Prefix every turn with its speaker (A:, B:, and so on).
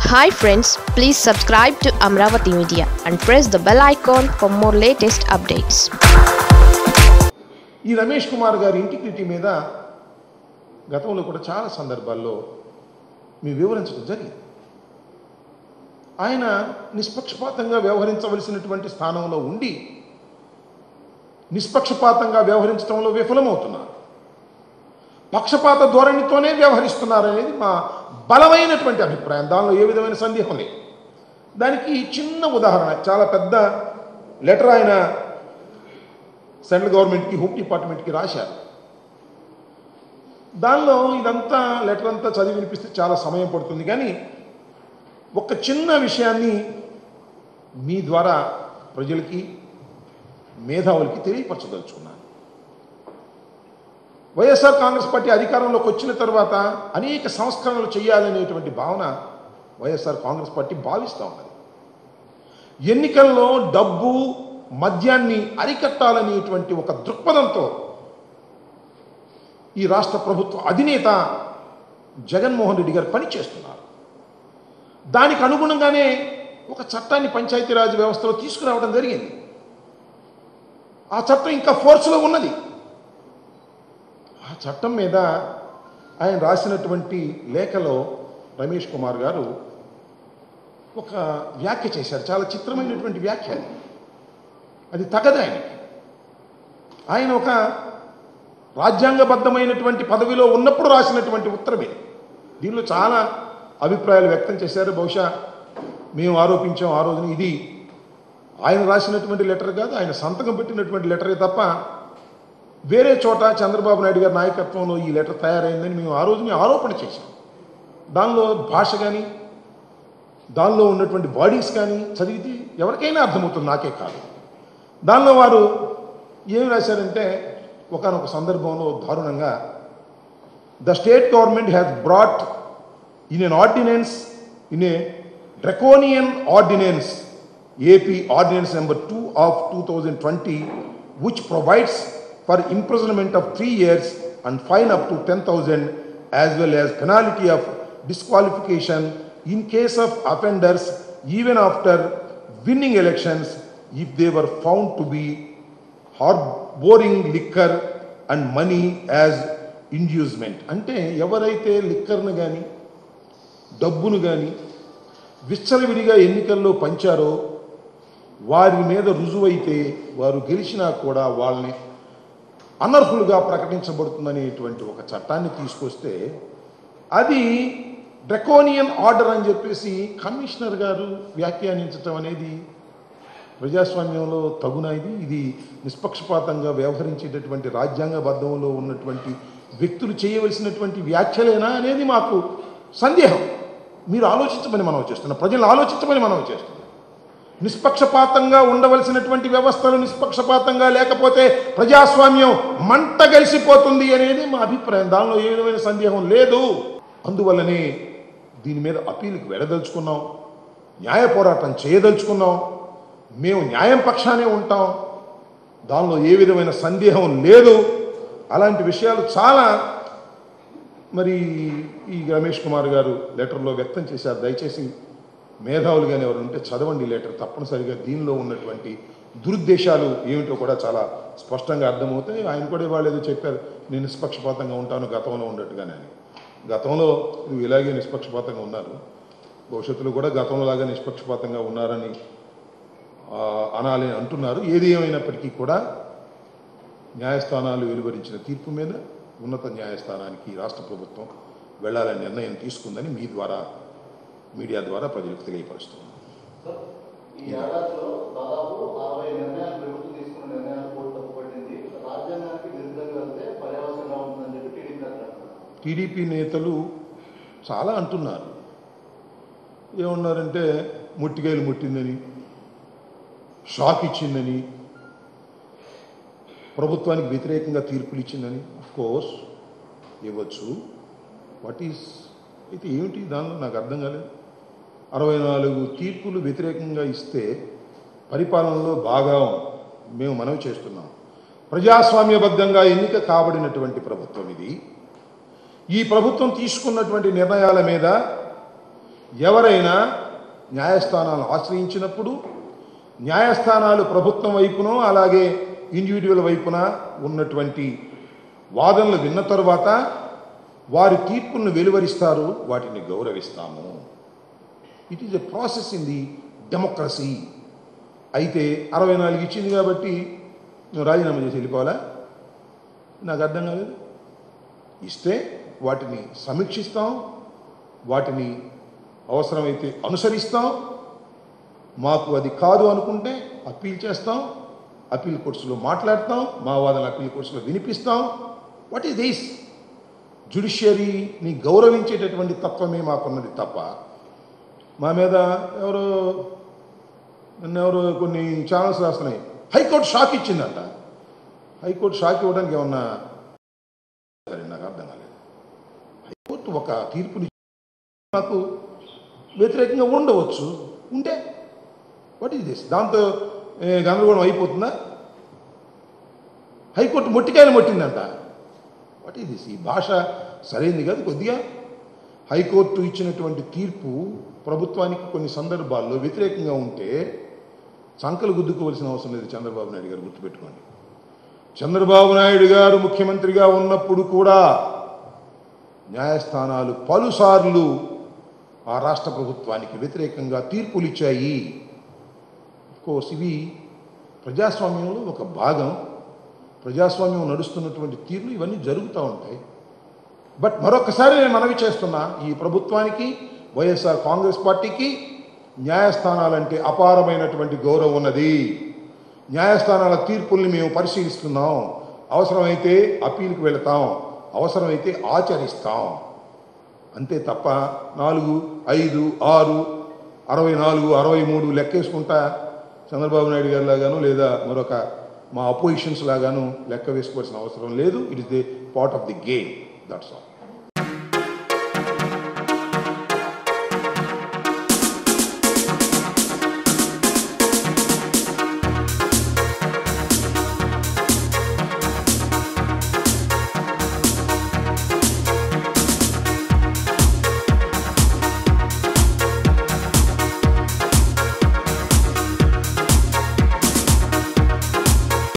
A: hi friends please subscribe to Amaravati media and press the bell icon for more latest updates
B: ఈ రమేష్ కుమార్ గారి integrity మీద గతంలో కూడా చాలా సందర్భాల్లో మేము వివరించడం జరిగింది ఆయన నిష్పక్షపాతంగా వ్యవహరించవలసినటువంటి స్థానంలో ఉండి నిష్పక్షపాతంగా వ్యవహరించడంలో విఫలమవుతున్నారు పక్షపాత ధోరణితోనే వ్యవహరిస్తున్నారనేది మా బలమైనటువంటి అభిప్రాయం దానిలో ఏ విధమైన సందేహం లేదు దానికి చిన్న ఉదాహరణ చాలా పెద్ద లెటర్ ఆయన సెంట్రల్ గవర్నమెంట్కి హోమ్ డిపార్ట్మెంట్కి రాశారు దానిలో ఇదంతా లెటర్ అంతా చదివి వినిపిస్తే చాలా సమయం పడుతుంది కానీ ఒక చిన్న విషయాన్ని మీ ద్వారా ప్రజలకి మేధావులకి తెలియపరచదలుచుకున్నాను వైఎస్ఆర్ కాంగ్రెస్ పార్టీ అధికారంలోకి వచ్చిన తర్వాత అనేక సంస్కరణలు చేయాలనేటువంటి భావన వైఎస్ఆర్ కాంగ్రెస్ పార్టీ భావిస్తూ ఉన్నది ఎన్నికల్లో డబ్బు మద్యాన్ని అరికట్టాలనేటువంటి ఒక దృక్పథంతో ఈ రాష్ట్ర ప్రభుత్వ అధినేత జగన్మోహన్ రెడ్డి గారు పనిచేస్తున్నారు దానికి అనుగుణంగానే ఒక చట్టాన్ని పంచాయతీరాజ్ వ్యవస్థలో తీసుకురావడం జరిగింది ఆ చట్టం ఇంకా ఫోర్స్లో ఉన్నది ఆ చట్టం మీద ఆయన రాసినటువంటి లేఖలో రమేష్ కుమార్ గారు ఒక వ్యాఖ్య చేశారు చాలా చిత్రమైనటువంటి వ్యాఖ్య అది అది తగదు ఆయనకి ఆయన ఒక రాజ్యాంగబద్ధమైనటువంటి పదవిలో ఉన్నప్పుడు రాసినటువంటి ఉత్తరమే దీనిలో చాలా అభిప్రాయాలు వ్యక్తం చేశారు బహుశా మేము ఆరోపించాం ఆ రోజున ఇది ఆయన రాసినటువంటి లెటర్ కాదు ఆయన సంతకం పెట్టినటువంటి లెటరే తప్ప వేరే చోట చంద్రబాబు నాయుడు గారి నాయకత్వంలో ఈ లెటర్ తయారైందని మేము ఆ రోజుని ఆరోపణ చేశాం దానిలో భాష కానీ దానిలో ఉన్నటువంటి బాడీస్ కానీ చదివితే ఎవరికైనా అర్థమవుతుంది నాకే కాదు దానిలో వారు ఏమి రాశారంటే ఒకనొక సందర్భంలో దారుణంగా the state government has brought in an ordinance in a draconian ordinance AP ordinance number two of two thousand twenty which provides for imprisonment of three years and fine up to 10,000 as well as penalty of disqualification in case of offenders even after winning elections if they were found to be harboring liquor and money as inducement అంటే ఎవరైతే లిక్కర్ను కానీ డబ్బును కానీ విచ్చలవిడిగా ఎన్నికల్లో పంచారో వారి మీద రుజువైతే వారు గెలిచినా కూడా వాళ్ళని అనర్హులుగా ప్రకటించబడుతుందనేటువంటి ఒక చట్టాన్ని తీసుకొస్తే అది డ్రకోనియన్ ఆర్డర్ అని చెప్పేసి కమిషనర్ గారు వ్యాఖ్యానించటం అనేది ప్రజాస్వామ్యంలో తగునా ఇది ఇది నిష్పక్షపాతంగా వ్యవహరించేటటువంటి రాజ్యాంగబద్ధంలో ఉన్నటువంటి వ్యక్తులు చేయవలసినటువంటి వ్యాఖ్యలేనా అనేది మాకు సందేహం మీరు ఆలోచించమని మనం చేస్తున్నాం ప్రజలు ఆలోచించమని మనం చేస్తున్నాం నిష్పక్షపాతంగా ఉండవలసినటువంటి వ్యవస్థలు నిష్పక్షపాతంగా లేకపోతే ప్రజాస్వామ్యం మంట గలిసిపోతుంది అనేది మా అభిప్రాయం దానిలో ఏ విధమైన సందేహం లేదు అందువల్లనే దీని మీద అప్పీలుకి వెళ్ళదలుచుకున్నాం న్యాయ పోరాటం చేయదలుచుకున్నాం మేము న్యాయం పక్షానే ఉంటాం దానిలో ఏ విధమైన సందేహం లేదు అలాంటి విషయాలు చాలా మరి ఈ రమేష్ కుమార్ గారు లెటర్లో వ్యక్తం చేశారు దయచేసి మేధావులు కానీ ఎవరు ఉంటే చదవండి లెటర్ తప్పనిసరిగా దీనిలో ఉన్నటువంటి దురుద్దేశాలు ఏమిటో కూడా చాలా స్పష్టంగా అర్థమవుతాయి ఆయన కూడా ఇవాళ ఏదో చెప్పారు నేను నిష్పక్షపాతంగా ఉంటాను గతంలో ఉన్నట్టుగానే అని గతంలో నువ్వు ఇలాగే నిష్పక్షపాతంగా ఉన్నారు భవిష్యత్తులో కూడా గతంలో లాగా నిష్పక్షపాతంగా ఉన్నారని ఆ, అనాలి అంటున్నారు ఏది ఏమైనప్పటికీ కూడా న్యాయస్థానాలు వెలువరించిన తీర్పు మీద ఉన్నత న్యాయస్థానానికి రాష్ట్ర ప్రభుత్వం వెళ్ళాలని నిర్ణయం తీసుకుందని మీ ద్వారా మీడియా ద్వారా ప్రజలకు తెలియపరుస్తున్నాను
C: ఈ ఏడాదిలో దాదాపు అరవై నిర్ణయాలు ప్రభుత్వం తీసుకున్న నిర్ణయాలు కోర్టు తప్పుపట్టింది రాజ్యాంగానికి విరుద్ధంగా వెళ్తే పర్యవసంగా ఉంటుందని చెప్పి టీడీపీ అంటారు
B: టీడీపీ నేతలు చాలా అంటున్నారు ఏమన్నారంటే ముట్టికాయలు ముట్టిందని షాక్ ఇచ్చిందని ప్రభుత్వానికి వ్యతిరేకంగా తీర్పులు ఇచ్చిందని కోర్స్ ఇవ్వచ్చు వాట్ ఈస్ అయితే ఏమిటి దానిలో నాకు అర్థం కాలేదు అరవై నాలుగు తీర్పులు వ్యతిరేకంగా ఇస్తే పరిపాలనలో బాగా మేము మనవి చేస్తున్నాం ప్రజాస్వామ్యబద్ధంగా ఎన్నిక కాబడినటువంటి ప్రభుత్వం ఇది ఈ ప్రభుత్వం తీసుకున్నటువంటి నిర్ణయాల మీద ఎవరైనా న్యాయస్థానాలను ఆశ్రయించినప్పుడు న్యాయస్థానాలు ప్రభుత్వం వైపునో అలాగే ఇండివిజువల్ వైపున ఉన్నటువంటి వాదనలు విన్న తరువాత వారి తీర్పులను వెలువరిస్తారు వాటిని గౌరవిస్తాము it is a process in the democracy అయితే అరవై నాలుగు ఇచ్చింది కాబట్టి నువ్వు రాజీనామా చేసి వెళ్ళిపోవాలా నాకు అర్థం కాలేదు ఇస్తే వాటిని సమీక్షిస్తాం వాటిని అవసరమైతే అనుసరిస్తాం మాకు అది కాదు అనుకుంటే అప్పీల్ చేస్తాం అప్పీల్ కోర్సులో మాట్లాడతాం మా వాదన అప్పీల్ కోర్సులో వినిపిస్తాం వాట్ ఈస్ దిస్ జుడిషియరీని గౌరవించేటటువంటి తత్వమే మాకున్నది తప్ప మా మీద ఎవరో నిన్న ఎవరో కొన్ని ఛానల్స్ రాస్తున్నాయి హైకోర్టు షాక్ ఇచ్చిందంట హైకోర్టు షాక్ ఇవ్వడానికి ఏమన్నా సరే నాకు అర్థం కాలేదు హైకోర్టు ఒక తీర్పుని నాకు వ్యతిరేకంగా ఉండవచ్చు ఉంటే వాట్ ఈస్ దిస్ దాంతో ఏ, గందరగోళం అయిపోతుందా హైకోర్టు మొట్టికాయలు మొట్టిందంట వాట్ ఈస్ దిస్ ఈ భాష సరైంది కాదు కొద్దిగా హైకోర్టు ఇచ్చినటువంటి తీర్పు ప్రభుత్వానికి కొన్ని సందర్భాల్లో వ్యతిరేకంగా ఉంటే సంకలు గుద్దుకోవలసిన అవసరం లేదు చంద్రబాబు నాయుడు గారు గుర్తుపెట్టుకోండి చంద్రబాబు నాయుడు గారు ముఖ్యమంత్రిగా ఉన్నప్పుడు కూడా న్యాయస్థానాలు పలుసార్లు ఆ రాష్ట్ర ప్రభుత్వానికి వ్యతిరేకంగా తీర్పులు ఇచ్చాయి కోర్స్ ఇవి ప్రజాస్వామ్యంలో ఒక భాగం ప్రజాస్వామ్యం నడుస్తున్నటువంటి తీర్లు ఇవన్నీ జరుగుతూ ఉంటాయి బట్ మరొకసారి నేను మనవి చేస్తున్నా ఈ ప్రభుత్వానికి వైఎస్ఆర్ కాంగ్రెస్ పార్టీకి న్యాయస్థానాలంటే అపారమైనటువంటి గౌరవం ఉన్నది న్యాయస్థానాల తీర్పుల్ని మేము పరిశీలిస్తున్నాం అవసరమైతే అప్పీల్కి వెళతాం అవసరమైతే ఆచరిస్తాం అంతే తప్ప నాలుగు ఐదు ఆరు అరవై నాలుగు అరవై మూడు లెక్కేసుకుంటా చంద్రబాబు నాయుడు గారి లాగాను లేదా మరొక మా అపోజిషన్స్ లాగాను లెక్క వేసుకోవాల్సిన అవసరం లేదు it is the part of the game that's all